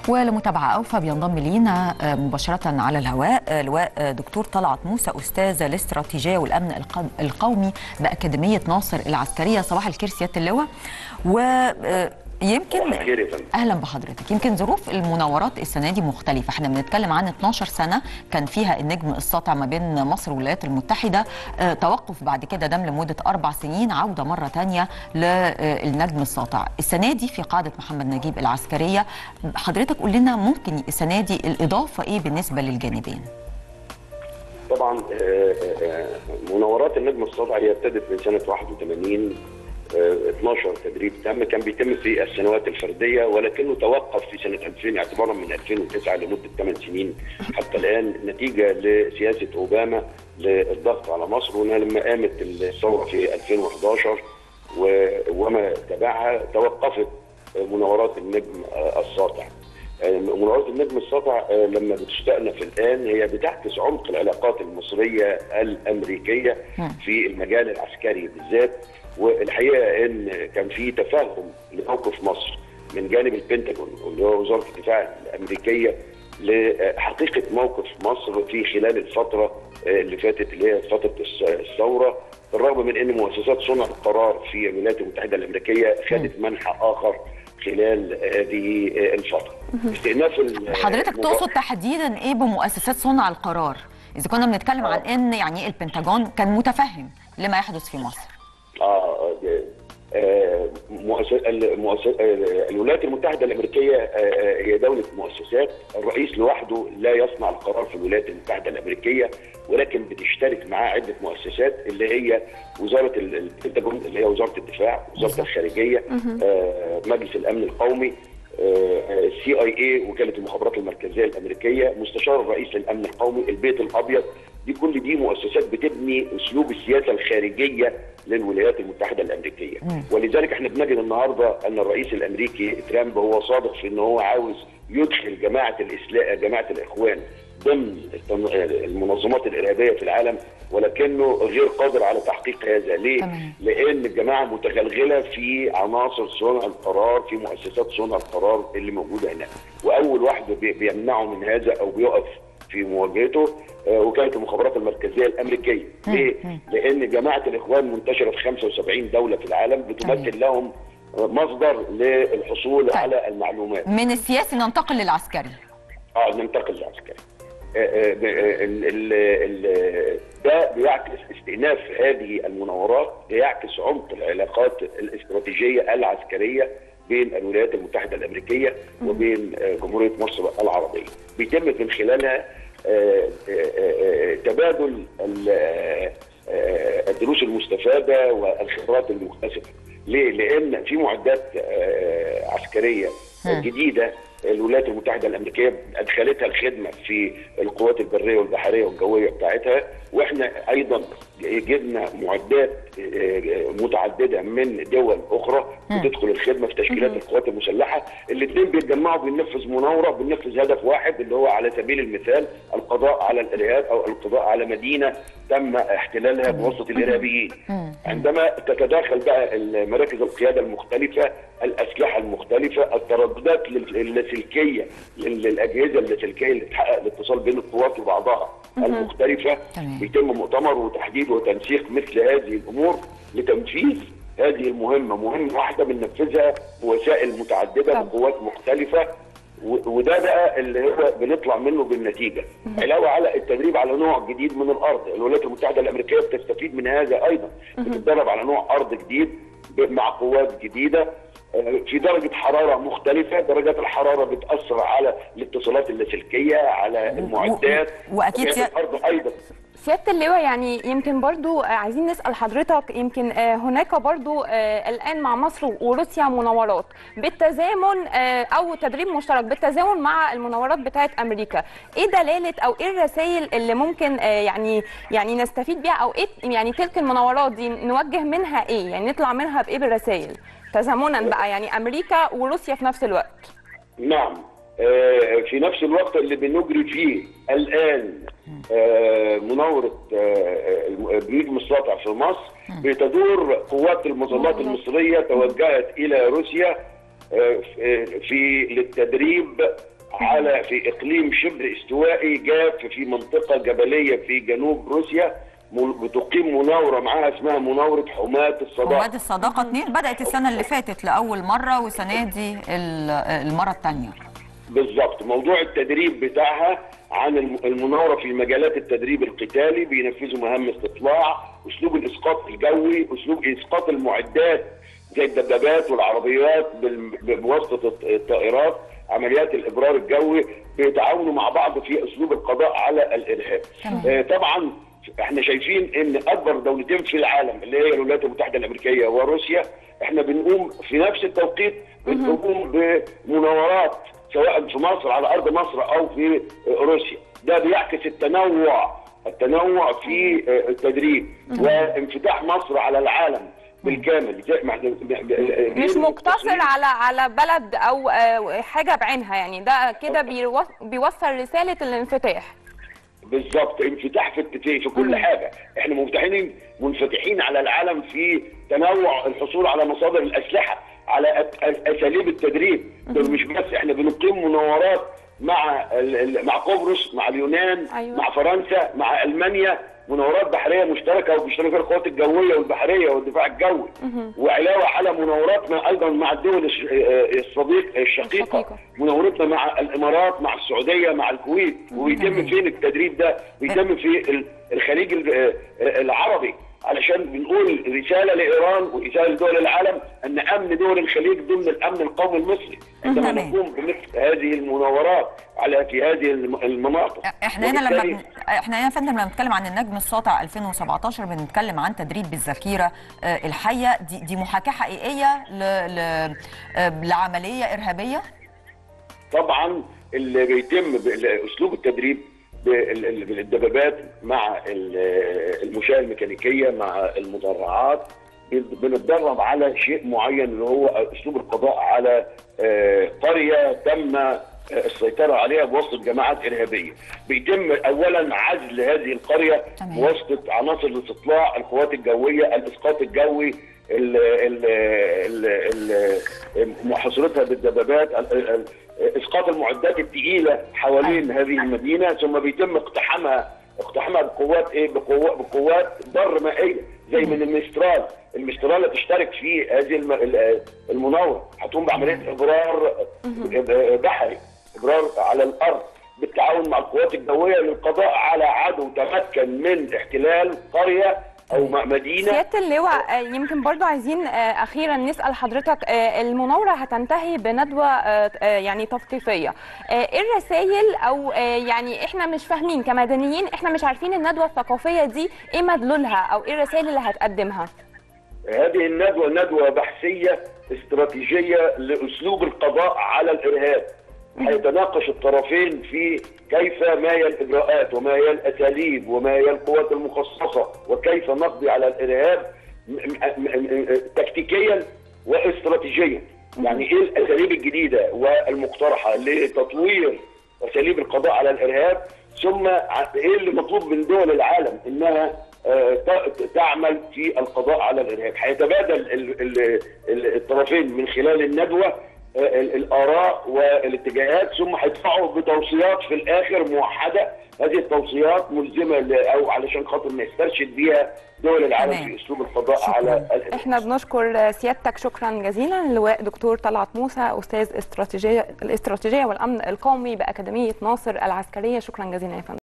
ولمتابعة أوفى بينضم لينا مباشرة على الهواء لواء دكتور طلعت موسى أستاذ الاستراتيجية والأمن القومي بأكاديمية ناصر العسكرية صباح الخير سيادة اللواء و يمكن اهلا بحضرتك يمكن ظروف المناورات السنه دي مختلفه احنا بنتكلم عن 12 سنه كان فيها النجم الساطع ما بين مصر والولايات المتحده اه توقف بعد كده دم لمده اربع سنين عوده مره ثانيه للنجم الساطع السنه دي في قاعده محمد نجيب العسكريه حضرتك قول لنا ممكن السنه دي الاضافه ايه بالنسبه للجانبين طبعا مناورات النجم الساطع هي ابتدت من سنه 81 12 تدريب تم كان بيتم في السنوات الفرديه ولكنه توقف في سنه 2000 اعتبارا من 2009 لمده 8 سنين حتى الان نتيجه لسياسه اوباما للضغط على مصر وانها لما قامت الثوره في 2011 وما تبعها توقفت مناورات النجم الساطع. مناورات النجم الساطع لما بتستأنف الآن هي بتعكس عمق العلاقات المصرية الأمريكية في المجال العسكري بالذات والحقيقه ان كان في تفهم لموقف مصر من جانب البنتاجون واللي هو وزاره الدفاع الامريكيه لحقيقه موقف مصر في خلال الفتره اللي فاتت اللي هي فتره الثوره بالرغم من ان مؤسسات صنع القرار في الولايات المتحده الامريكيه خدت منحى اخر خلال هذه الفتره. استئناف حضرتك تقصد تحديدا ايه بمؤسسات صنع القرار؟ اذا كنا بنتكلم آه. عن ان يعني البنتاجون كان متفهم لما يحدث في مصر. اه مؤسس المؤسس الولايات المتحده الامريكيه هي دوله مؤسسات الرئيس لوحده لا يصنع القرار في الولايات المتحده الامريكيه ولكن بتشترك معاه عده مؤسسات اللي هي وزاره البنتاجون اللي هي وزاره الدفاع وزاره الخارجيه مجلس الامن القومي السي اي اي وكاله المخابرات المركزيه الامريكيه مستشار الرئيس للامن القومي البيت الابيض دي كل دي مؤسسات بتبني اسلوب السياسه الخارجيه للولايات المتحده الامريكيه مم. ولذلك احنا بنجد النهارده ان الرئيس الامريكي ترامب هو صادق في ان هو عاوز يدخل جماعه الاسلام جماعه الاخوان ضمن المنظمات الارهابيه في العالم ولكنه غير قادر على تحقيق هذا ليه؟ تمام. لان الجماعه متغلغله في عناصر صنع القرار في مؤسسات صنع القرار اللي موجوده هناك واول واحد بيمنعه من هذا او بيقف في مواجهته وكاله المخابرات المركزيه الامريكيه ليه؟ لان جماعه الاخوان منتشره في 75 دوله في العالم بتمثل لهم مصدر للحصول طيب. على المعلومات من السياسي ننتقل للعسكري اه ننتقل للعسكري ده بيعكس استئناف هذه المناورات بيعكس عمق العلاقات الاستراتيجيه العسكريه بين الولايات المتحده الامريكيه وبين جمهوريه مصر العربيه بيتم من خلالها تبادل الدروس المستفاده والخبرات المكتسبه ليه؟ لان في معدات عسكريه جديده الولايات المتحده الامريكيه ادخلتها الخدمه في القوات البريه والبحريه والجويه بتاعتها واحنا ايضا جبنا معدات متعدده من دول اخرى بتدخل الخدمه في تشكيلات القوات المسلحه الاثنين بيتجمعوا بننفذ مناوره بننفذ هدف واحد اللي هو على سبيل المثال القضاء على الارهاب او القضاء على مدينه تم احتلالها بواسطه الارهابيين عندما تتداخل بقى مراكز القياده المختلفه الاسلحه المختلفه الترددات اللاسلكيه للاجهزه اللاسلكيه اللي تحقق الاتصال بين القوات وبعضها المختلفه بيتم مؤتمر وتحديد وتنسيق مثل هذه الامور لتنفيذ هذه المهمه مهمه واحده بننفذها بوسائل متعدده بقوات مختلفه وده بقى اللي هو بنطلع منه بالنتيجه علاوه على التدريب على نوع جديد من الارض الولايات المتحده الامريكيه بتستفيد من هذا ايضا بتتدرب على نوع ارض جديد مع قوات جديده في درجه حراره مختلفه درجات الحراره بتاثر على الاتصالات اللاسلكيه على المعدات واكيد الارض ايضا سياده اللواء يعني يمكن برضو عايزين نسال حضرتك يمكن هناك برضو الان مع مصر وروسيا مناورات بالتزامن او تدريب مشترك بالتزامن مع المناورات بتاعه امريكا ايه دلاله او ايه الرسائل اللي ممكن يعني يعني نستفيد بيها او ايه يعني تلك المناورات دي نوجه منها ايه يعني نطلع منها بايه بالرسائل تزامنا بقى يعني امريكا وروسيا في نفس الوقت نعم في نفس الوقت اللي بنجري فيه الان مناوره نجم الساطع في مصر بتدور قوات المظلات المصريه توجهت الى روسيا في للتدريب على في اقليم شبه استوائي جاف في منطقه جبليه في جنوب روسيا م- بتقيم مناوره معاها اسمها مناوره حماه الصداقه وادي الصداقه اتنين بدات السنه اللي فاتت لاول مره وسنه دي ال- المره الثانيه بالظبط موضوع التدريب بتاعها عن الم- المناوره في مجالات التدريب القتالي بينفذوا مهام استطلاع اسلوب الاسقاط الجوي اسلوب اسقاط المعدات زي الدبابات والعربيات بال- بواسطه الط- الطائرات عمليات الابرار الجوي بيتعاونوا مع بعض في اسلوب القضاء على الارهاب تمام. آه، طبعا احنا شايفين ان اكبر دولتين في العالم اللي هي الولايات المتحده الامريكيه وروسيا احنا بنقوم في نفس التوقيت بنقوم بمناورات سواء في مصر على ارض مصر او في روسيا ده بيعكس التنوع التنوع في التدريب وانفتاح مصر على العالم بالكامل زي ما احنا مش مقتصر على على بلد او آه، حاجه بعينها يعني ده كده بيوص- بيوصل رساله الانفتاح بالظبط انفتاح في الت- في كل حاجه احنا منفتحين منفتحين على العالم في تنوع الحصول على مصادر الاسلحه على أ- أ- اساليب التدريب ده مش بس احنا بنقيم مناورات مع ال- ال- مع قبرص مع اليونان أيوة. مع فرنسا مع المانيا مناورات بحريه مشتركه وبيشترك فيها القوات الجويه والبحريه والدفاع الجوي وعلاوه على مناوراتنا ايضا مع الدول الش- آه، الصديق الشقيقه الشقيقة. مناورتنا مع الامارات مع السعوديه مع الكويت وبيتم فين التدريب ده بيتم في ال- الخليج ال- آه، العربي علشان بنقول رساله لايران ورساله لدول العالم ان امن دول الخليج ضمن الامن القومي المصري عندما تمام. نقوم بمثل هذه المناورات على في هذه الم- المناطق احنا هنا لما وبالتالي بن... احنا هنا يا فندم لما بنتكلم عن النجم الساطع 2017 بنتكلم عن تدريب بالذخيره آه، الحيه دي دي محاكاه حقيقيه ل... ل... آه، لعمليه ارهابيه طبعا اللي بيتم باسلوب التدريب بال- ال- بالدبابات مع ال- المشاة الميكانيكيه مع المدرعات بنتدرب على شيء معين اللي هو اسلوب القضاء على آه، قريه تم آه، السيطره عليها بواسطه جماعات ارهابيه. بيتم اولا عزل هذه القريه تمام. بواسطه عناصر الاستطلاع، القوات الجويه، الاسقاط الجوي، ال- ال- ال- ال- محاصرتها بالدبابات، ال- ال- اسقاط المعدات الثقيله حوالين هذه المدينه ثم بيتم اقتحامها اقتحامها بقوات ايه بقوات بقوات بر مائيه زي من المسترال المسترال اللي تشترك في هذه الم- ال- المناوره هتقوم بعمليه ابرار بحري ابرار على الارض بالتعاون مع القوات الجويه للقضاء على عدو تمكن من احتلال قريه او م- مدينه سياده اللواء آه، يمكن برضو عايزين آه، اخيرا نسال حضرتك آه، المناوره هتنتهي بندوه آه، آه، يعني تثقيفيه آه، ايه الرسائل او آه، يعني احنا مش فاهمين كمدنيين احنا مش عارفين الندوه الثقافيه دي ايه مدلولها او ايه الرسائل اللي هتقدمها هذه الندوة ندوة بحثية استراتيجية لأسلوب القضاء على الإرهاب هيتناقش الطرفين في كيف ما هي الإجراءات وما هي الأساليب وما هي القوات المخصصة وكيف نقضي على الإرهاب م- م- م- تكتيكيا واستراتيجيا يعني إيه الأساليب الجديدة والمقترحة لتطوير أساليب القضاء على الإرهاب ثم ع- إيه اللي مطلوب من دول العالم إنها آه، ت- تعمل في القضاء على الارهاب هيتبادل ال- ال- ال- الطرفين من خلال الندوه آه، ال- الاراء والاتجاهات ثم هيدفعوا بتوصيات في الاخر موحده هذه التوصيات ملزمه ل- او علشان خاطر نسترشد بيها دول العالم تمام. في اسلوب القضاء شكراً. على الارهاب احنا بنشكر سيادتك شكرا جزيلا اللواء دكتور طلعت موسى استاذ استراتيجيه الاستراتيجيه والامن القومي باكاديميه ناصر العسكريه شكرا جزيلا يا فندم